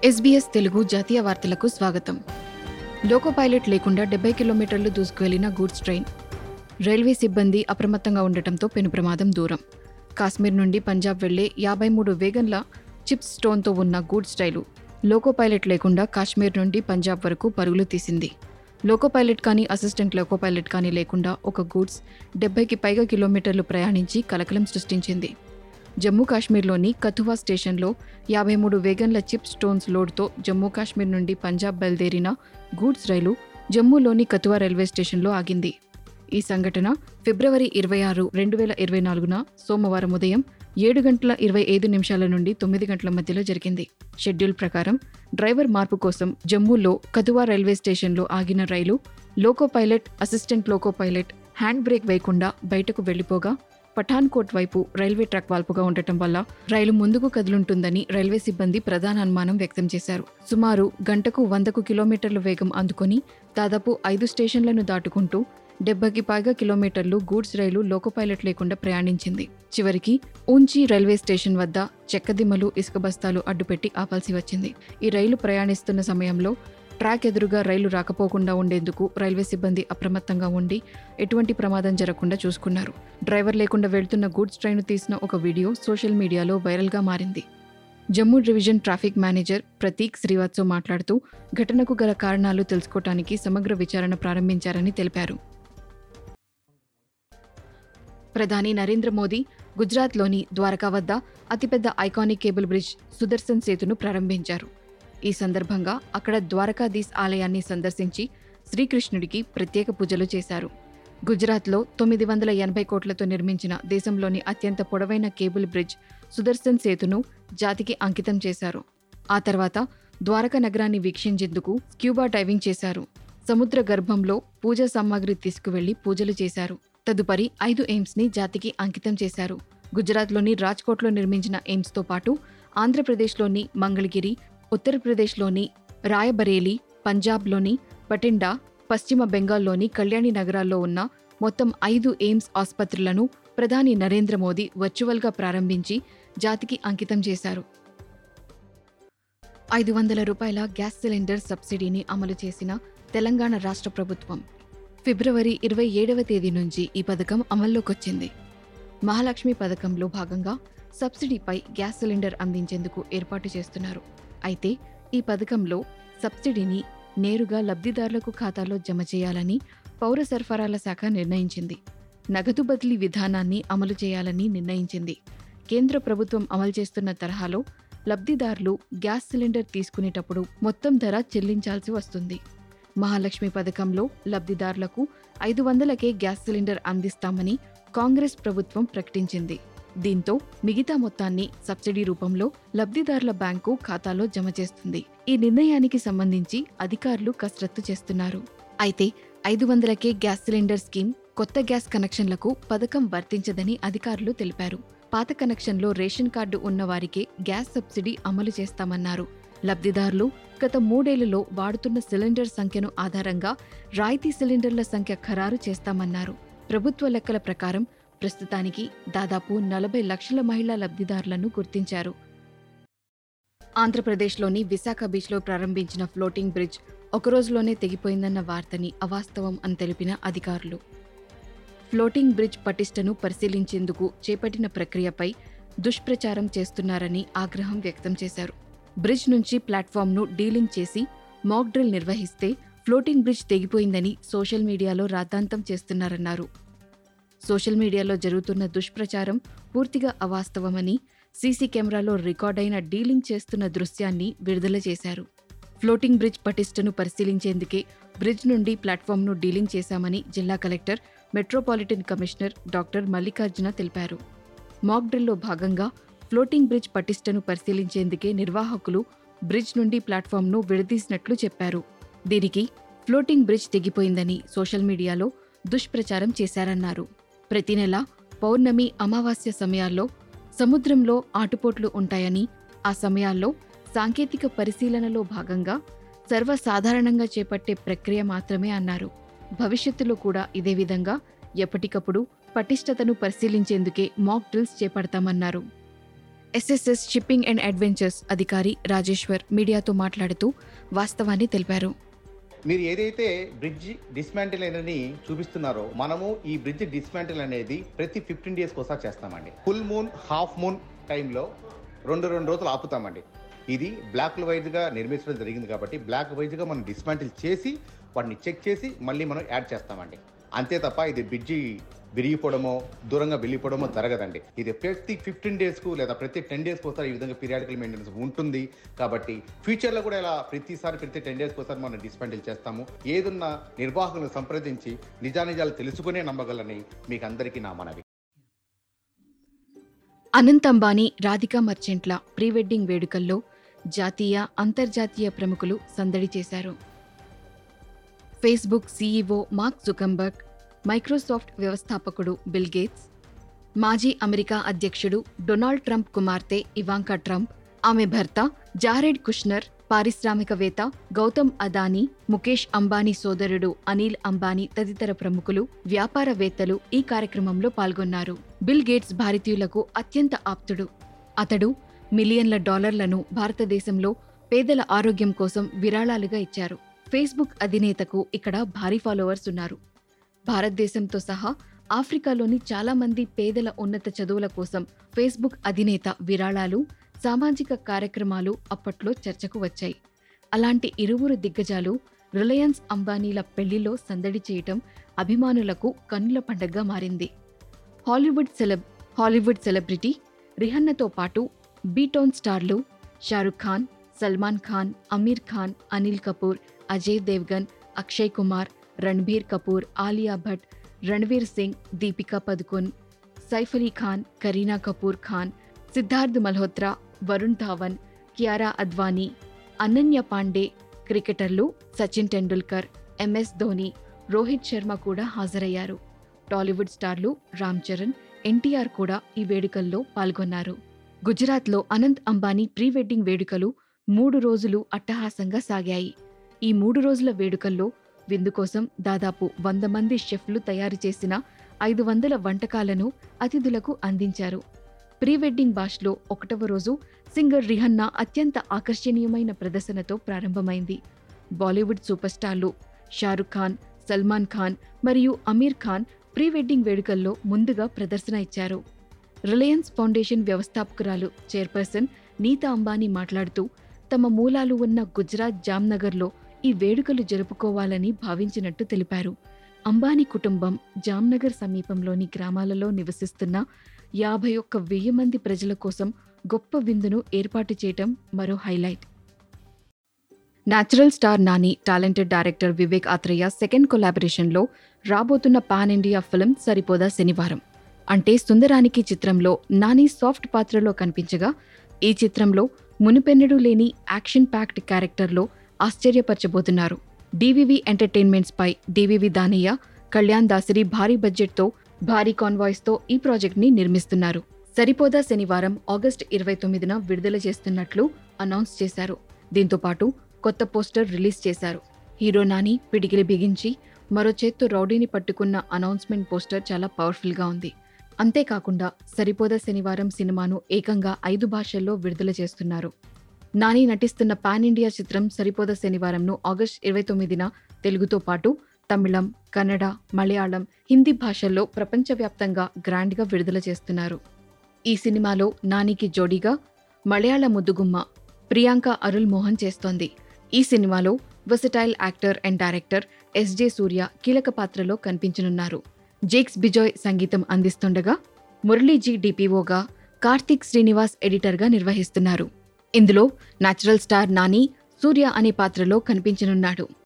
SBS Telugu జాతీయ వార్తలకు స్వాగతం లోకో పైలట్ లేకుండా డెబ్బై కిలోమీటర్లు దూసుకువెళ్లిన గూడ్స్ ట్రైన్ రైల్వే సిబ్బంది అప్రమత్తంగా ఉండటంతో పెను ప్రమాదం దూరం కాశ్మీర్ నుండి పంజాబ్ వెళ్లే యాభై మూడు వేగన్ల చిప్స్ స్టోన్తో ఉన్న గూడ్స్ రైలు లోకో పైలట్ లేకుండా కాశ్మీర్ నుండి పంజాబ్ వరకు పరుగులు తీసింది లోకో పైలట్ కానీ అసిస్టెంట్ లోకో పైలట్ కానీ లేకుండా ఒక గూడ్స్ డెబ్బైకి పైగా కిలోమీటర్లు ప్రయాణించి కలకలం సృష్టించింది జమ్మూ కాశ్మీర్లోని కథువా స్టేషన్లో యాభై మూడు వేగన్ల చిప్ స్టోన్స్ లోడ్తో జమ్మూ కాశ్మీర్ నుండి పంజాబ్ బయలుదేరిన గూడ్స్ రైలు జమ్మూలోని కథువా రైల్వే స్టేషన్లో ఆగింది ఈ సంఘటన ఫిబ్రవరి ఇరవై ఆరు రెండు వేల ఇరవై నాలుగున సోమవారం ఉదయం ఏడు గంటల ఇరవై ఐదు నిమిషాల నుండి తొమ్మిది గంటల మధ్యలో జరిగింది షెడ్యూల్ ప్రకారం డ్రైవర్ మార్పు కోసం జమ్మూలో కథువా రైల్వే స్టేషన్లో ఆగిన రైలు loco pilot assistant loco pilot hand brake వేయకుండా బయటకు వెళ్లిపోగా పఠాన్కోట్ వైపు రైల్వే ట్రాక్ వాల్పుగా ఉండటం వల్ల రైలు ముందుకు కదులుంటుందని రైల్వే సిబ్బంది ప్రధాన అనుమానం వ్యక్తం చేశారు సుమారు గంటకు వందకు కిలోమీటర్ల వేగం అందుకొని దాదాపు ఐదు స్టేషన్లను దాటుకుంటూ డెబ్బైకి పైగా కిలోమీటర్లు గూడ్స్ రైలు లోకో పైలట్ లేకుండా ప్రయాణించింది చివరికి ఊంచి రైల్వే స్టేషన్ వద్ద చెక్కదిమ్మలు ఇసుక బస్తాలు అడ్డుపెట్టి ఆపాల్సి వచ్చింది ఈ రైలు ప్రయాణిస్తున్న సమయంలో ట్రాక్ ఎదురుగా రైలు రాకపోకుండా ఉండేందుకు రైల్వే సిబ్బంది అప్రమత్తంగా ఉండి ఎటువంటి ప్రమాదం జరగకుండా చూసుకున్నారు డ్రైవర్ లేకుండా వెళ్తున్న గూడ్స్ ట్రైన్ తీసిన ఒక వీడియో సోషల్ మీడియాలో వైరల్గా మారింది Jammu division traffic manager Prateek Srivastava మాట్లాడుతూ ఘటనకు గల కారణాలు తెలుసుకోవటానికి సమగ్ర విచారణ ప్రారంభించారని తెలిపారు ప్రధాని నరేంద్ర మోదీ గుజరాత్లోని ద్వారకా వద్ద అతిపెద్ద ఐకానిక్ కేబుల్ బ్రిడ్జ్ సుదర్శన్ సేతును ప్రారంభించారు ఈ సందర్భంగా అక్కడ ద్వారకాధీశ్ ఆలయాన్ని సందర్శించి శ్రీకృష్ణుడికి ప్రత్యేక పూజలు చేశారు గుజరాత్లో తొమ్మిది వందల ఎనభై కోట్లతో నిర్మించిన దేశంలోని అత్యంత పొడవైన కేబుల్ బ్రిడ్జ్ సుదర్శన్ సేతును జాతికి అంకితం చేశారు ఆ తర్వాత ద్వారకా నగరాన్ని వీక్షించేందుకు స్క్యూబా డైవింగ్ చేశారు సముద్ర గర్భంలో పూజా సామాగ్రి తీసుకువెళ్లి పూజలు చేశారు తదుపరి ఐదు ఎయిమ్స్ని జాతికి అంకితం చేశారు గుజరాత్లోని రాజ్కోట్లో నిర్మించిన ఎయిమ్స్తో పాటు ఆంధ్రప్రదేశ్లోని మంగళగిరి ఉత్తరప్రదేశ్లోని రాయబరేలీ పంజాబ్లోని బటిండా పశ్చిమ బెంగాల్లోని కళ్యాణి నగరాల్లో ఉన్న మొత్తం ఐదు ఎయిమ్స్ ఆసుపత్రులను ప్రధాని నరేంద్ర మోదీ వర్చువల్గా ప్రారంభించి జాతికి అంకితం చేశారు ఐదు వందల రూపాయల గ్యాస్ సిలిండర్ సబ్సిడీని అమలు చేసిన తెలంగాణ రాష్ట్ర ప్రభుత్వం ఫిబ్రవరి ఇరవై ఏడవ తేదీ నుంచి ఈ పథకం అమల్లోకొచ్చింది మహాలక్ష్మి పథకంలో భాగంగా సబ్సిడీపై గ్యాస్ సిలిండర్ అందించేందుకు ఏర్పాటు చేస్తున్నారు అయితే ఈ పథకంలో సబ్సిడీని నేరుగా లబ్ధిదారులకు ఖాతాలో జమ చేయాలని పౌర సరఫరాల శాఖ నిర్ణయించింది నగదు బదిలీ విధానాన్ని అమలు చేయాలని నిర్ణయించింది కేంద్ర ప్రభుత్వం అమలు చేస్తున్న తరహాలో లబ్ధిదారులు గ్యాస్ సిలిండర్ తీసుకునేటప్పుడు మొత్తం ధర చెల్లించాల్సి వస్తుంది మహాలక్ష్మి పథకంలో లబ్ధిదారులకు ఐదు వందలకే గ్యాస్ సిలిండర్ అందిస్తామని కాంగ్రెస్ ప్రభుత్వం ప్రకటించింది దీంతో మిగతా మొత్తాన్ని సబ్సిడీ రూపంలో లబ్ధిదారుల బ్యాంకు ఖాతాలో జమ చేస్తుంది ఈ నిర్ణయానికి సంబంధించి అధికారులు కసరత్తు చేస్తున్నారు అయితే ఐదు వందలకే గ్యాస్ సిలిండర్ స్కీమ్ కొత్త గ్యాస్ కనెక్షన్లకు పథకం వర్తించదని అధికారులు తెలిపారు పాత కనెక్షన్లో రేషన్ కార్డు ఉన్న వారికే గ్యాస్ సబ్సిడీ అమలు చేస్తామన్నారు లబ్ధిదారులు గత మూడేళ్లలో వాడుతున్న సిలిండర్ సంఖ్యను ఆధారంగా రాయితీ సిలిండర్ల సంఖ్య ఖరారు చేస్తామన్నారు ప్రభుత్వ లెక్కల ప్రకారం ప్రస్తుతానికి దాదాపు నలభై లక్షల మహిళా లబ్ధిదారులను గుర్తించారు ఆంధ్రప్రదేశ్లోని విశాఖ బీచ్లో ప్రారంభించిన ఫ్లోటింగ్ బ్రిడ్జ్ ఒక రోజులోనే తెగిపోయిందన్న వార్తని అవాస్తవం అని తెలిపిన అధికారులు ఫ్లోటింగ్ బ్రిడ్జ్ పటిష్టను పరిశీలించేందుకు చేపట్టిన ప్రక్రియపై దుష్ప్రచారం చేస్తున్నారని ఆగ్రహం వ్యక్తం చేశారు బ్రిడ్జ్ నుంచి ప్లాట్ఫామ్ను డీలింగ్ చేసి మాక్ డ్రిల్ నిర్వహిస్తే ఫ్లోటింగ్ బ్రిడ్జ్ తెగిపోయిందని సోషల్ మీడియాలో రాద్ధాంతం చేస్తున్నారన్నారు సోషల్ మీడియాలో జరుగుతున్న దుష్ప్రచారం పూర్తిగా అవాస్తవమని సీసీ కెమెరాలో రికార్డైన డీలింగ్ చేస్తున్న దృశ్యాన్ని విడుదల చేశారు ఫ్లోటింగ్ బ్రిడ్జ్ పటిష్టను పరిశీలించేందుకే బ్రిడ్జ్ నుండి ప్లాట్ఫామ్ను డీలింగ్ చేశామని జిల్లా collector metropolitan commissioner doctor Mallikarjuna తెలిపారు మాక్ డ్రిల్లో భాగంగా ఫ్లోటింగ్ బ్రిడ్జ్ పటిష్టను పరిశీలించేందుకే నిర్వాహకులు బ్రిడ్జ్ నుండి ప్లాట్ఫామ్ను విడదీసినట్లు చెప్పారు దీనికి ఫ్లోటింగ్ బ్రిడ్జ్ తెగిపోయిందని సోషల్ మీడియాలో దుష్ప్రచారం చేశారన్నారు ప్రతి నెల పౌర్ణమి అమావాస్య సమయాల్లో సముద్రంలో ఆటుపోట్లు ఉంటాయని ఆ సమయాల్లో సాంకేతిక పరిశీలనలో భాగంగా సర్వసాధారణంగా చేపట్టే ప్రక్రియ మాత్రమే అన్నారు భవిష్యత్తులో కూడా ఇదే విధంగా ఎప్పటికప్పుడు పటిష్టతను పరిశీలించేందుకే మాక్ డ్రిల్స్ చేపడతామన్నారు ఎస్ఎస్ఎస్ షిప్పింగ్ అండ్ అడ్వెంచర్స్ అధికారి రాజేశ్వర్ మీడియాతో మాట్లాడుతూ వాస్తవాన్ని తెలిపారు మీరు ఏదైతే బ్రిడ్జ్ డిస్మాంటిల్ అని చూపిస్తున్నారో మనము ఈ బ్రిడ్జ్ డిస్మాంటిల్ అనేది ప్రతి ఫిఫ్టీన్ డేస్కి ఒకసారి చేస్తామండి ఫుల్ మూన్ హాఫ్ మూన్ టైంలో రెండు రెండు రోజులు ఆపుతామండి ఇది బ్లాక్ వైజ్గా నిర్మించడం జరిగింది కాబట్టి బ్లాక్ వైజ్గా మనం డిస్మాంటిల్ చేసి వాటిని చెక్ చేసి మళ్ళీ మనం యాడ్ చేస్తామండి అంతే తప్ప ఇది బ్రిడ్జి విరిగిపోవడమో దూరంగా వెళ్ళిపోవడమో జరగదండి ఇది ప్రతి ఫిఫ్టీన్ డేస్కు లేదా ప్రతి టెన్ డేస్కి ఒకసారి ఈ విధంగా పీరియాడికల్ మెయింటెనెన్స్ ఉంటుంది కాబట్టి ఫ్యూచర్లో కూడా ఇలా ప్రతిసారి ప్రతి టెన్ డేస్కి ఒకసారి మనం డిస్పెండిల్ చేస్తాము ఏదున్నా నిర్వాహకులను సంప్రదించి నిజానిజాలు తెలుసుకునే నమ్మగలని మీకు అందరికీ నా మనవి అనంత్ అంబానీ రాధికా మర్చెంట్ల ప్రీ వెడ్డింగ్ వేడుకల్లో జాతీయ అంతర్జాతీయ ప్రముఖులు సందడి చేశారు Facebook CEO Mark Zuckerberg Microsoft వ్యవస్థాపకుడు బిల్ గేట్స్ మాజీ అమెరికా అధ్యక్షుడు డొనాల్డ్ ట్రంప్ కుమార్తె ఇవాంకా ట్రంప్ ఆమె భర్త జారెడ్ కుష్నర్ పారిశ్రామికవేత్త గౌతమ్ అదానీ ముఖేష్ అంబానీ సోదరుడు అనిల్ అంబానీ తదితర ప్రముఖులు వ్యాపారవేత్తలు ఈ కార్యక్రమంలో పాల్గొన్నారు బిల్ గేట్స్ భారతీయులకు అత్యంత ఆప్తుడు అతడు మిలియన్ల డాలర్లను భారతదేశంలో పేదల ఆరోగ్యం కోసం విరాళాలుగా ఇచ్చారు ఫేస్బుక్ అధినేతకు ఇక్కడ భారీ ఫాలోవర్స్ ఉన్నారు భారతదేశంతో సహా ఆఫ్రికాలోని చాలా మంది పేదల ఉన్నత చదువుల కోసం ఫేస్బుక్ అధినేత విరాళాలు సామాజిక కార్యక్రమాలు అప్పట్లో చర్చకు వచ్చాయి అలాంటి ఇరువురు దిగ్గజాలు రిలయన్స్ అంబానీల పెళ్లిలో సందడి చేయటం అభిమానులకు కన్నుల పండగగా మారింది హాలీవుడ్ సెలబ్ హాలీవుడ్ సెలబ్రిటీ రిహన్నతో పాటు బీటోన్ స్టార్లు షారుఖ్ ఖాన్ సల్మాన్ ఖాన్ అమీర్ ఖాన్ అనిల్ కపూర్ అజయ్ దేవ్గన్ అక్షయ్ కుమార్ రణ్బీర్ కపూర్ ఆలియా భట్ రణ్వీర్ సింగ్ దీపికా పదుకొన్ సైఫ్ అలీ ఖాన్ కరీనా కపూర్ ఖాన్ సిద్ధార్థ్ మల్హోత్రా వరుణ్ ధావన్ కియారా అద్వానీ అనన్య పాండే క్రికెటర్లు సచిన్ టెండూల్కర్ ఎంఎస్ ధోని రోహిత్ శర్మ కూడా హాజరయ్యారు టాలీవుడ్ స్టార్లు రామ్ చరణ్ ఎన్టీఆర్ కూడా ఈ వేడుకల్లో పాల్గొన్నారు గుజరాత్లో అనంత్ అంబానీ ప్రీ వెడ్డింగ్ వేడుకలు మూడు రోజులు అట్టహాసంగా సాగాయి ఈ మూడు రోజుల వేడుకల్లో విందు కోసం దాదాపు వంద మంది షెఫ్లు తయారు చేసిన ఐదు వందల వంటకాలను అతిథులకు అందించారు ప్రీ వెడ్డింగ్ బాష్లో ఒకటవ రోజు సింగర్ రిహన్నా అత్యంత ఆకర్షణీయమైన ప్రదర్శనతో ప్రారంభమైంది బాలీవుడ్ సూపర్ స్టార్లు షారుఖ్ ఖాన్ సల్మాన్ ఖాన్ మరియు అమీర్ ఖాన్ ప్రీ వెడ్డింగ్ వేడుకల్లో ముందుగా ప్రదర్శన ఇచ్చారు రిలయన్స్ ఫౌండేషన్ వ్యవస్థాపకురాలు చైర్పర్సన్ నీతా అంబానీ మాట్లాడుతూ తమ మూలాలు ఉన్న గుజరాత్ జామ్నగర్లో ఈ వేడుకలు జరుపుకోవాలని భావించినట్టు తెలిపారు అంబానీ కుటుంబం జామ్నగర్ సమీపంలోని గ్రామాలలో నివసిస్తున్న యాభై ఒక్క వెయ్యి మంది ప్రజల కోసం గొప్ప విందును ఏర్పాటు చేయటం మరో highlight natural star Nani talented director Vivek Athreya second కొలాబరేషన్లో రాబోతున్న పాన్ ఇండియా ఫిల్మ్ సరిపోదా శనివారం అంటే సుందరానికి చిత్రంలో నాని సాఫ్ట్ పాత్రలో కనిపించగా ఈ చిత్రంలో మునిపెన్నడూ లేని యాక్షన్ ప్యాక్డ్ క్యారెక్టర్లో ఆశ్చర్యపరచబోతున్నారు డివివి ఎంటర్టైన్మెంట్స్ పై డివివి దానయ్య కళ్యాణ్ దాసరి భారీ బడ్జెట్తో భారీ కాన్వాయ్స్తో ఈ ప్రాజెక్ట్ని నిర్మిస్తున్నారు సరిపోదా శనివారం ఆగస్టు ఇరవై తొమ్మిదిన విడుదల చేస్తున్నట్లు అనౌన్స్ చేశారు దీంతో పాటు కొత్త పోస్టర్ రిలీజ్ చేశారు హీరో నాని పిడికిలి బిగించి మరో చేత్తో రౌడీని పట్టుకున్న అనౌన్స్మెంట్ పోస్టర్ చాలా పవర్ఫుల్గా ఉంది అంతేకాకుండా సరిపోదా శనివారం సినిమాను ఏకంగా ఐదు భాషల్లో విడుదల చేస్తున్నారు నాని నటిస్తున్న పాన్ ఇండియా చిత్రం సరిపోద శనివారంను ఆగస్ట్ ఇరవై తొమ్మిదిన తెలుగుతో పాటు తమిళం కన్నడ మలయాళం హిందీ భాషల్లో ప్రపంచవ్యాప్తంగా గ్రాండ్గా విడుదల చేస్తున్నారు ఈ సినిమాలో నానికి జోడీగా మలయాళ ముద్దుగుమ్మ ప్రియాంక అరుల్ మోహన్ చేస్తోంది ఈ సినిమాలో versatile actor and director S J Suryah కీలక పాత్రలో కనిపించనున్నారు జేక్స్ బిజాయ్ సంగీతం అందిస్తుండగా మురళీజీ డిపిఓగా కార్తిక్ శ్రీనివాస్ ఎడిటర్గా నిర్వహిస్తున్నారు ఇందులో నేచురల్ స్టార్ నాని సూర్య అనే పాత్రలో కనిపించనున్నాడు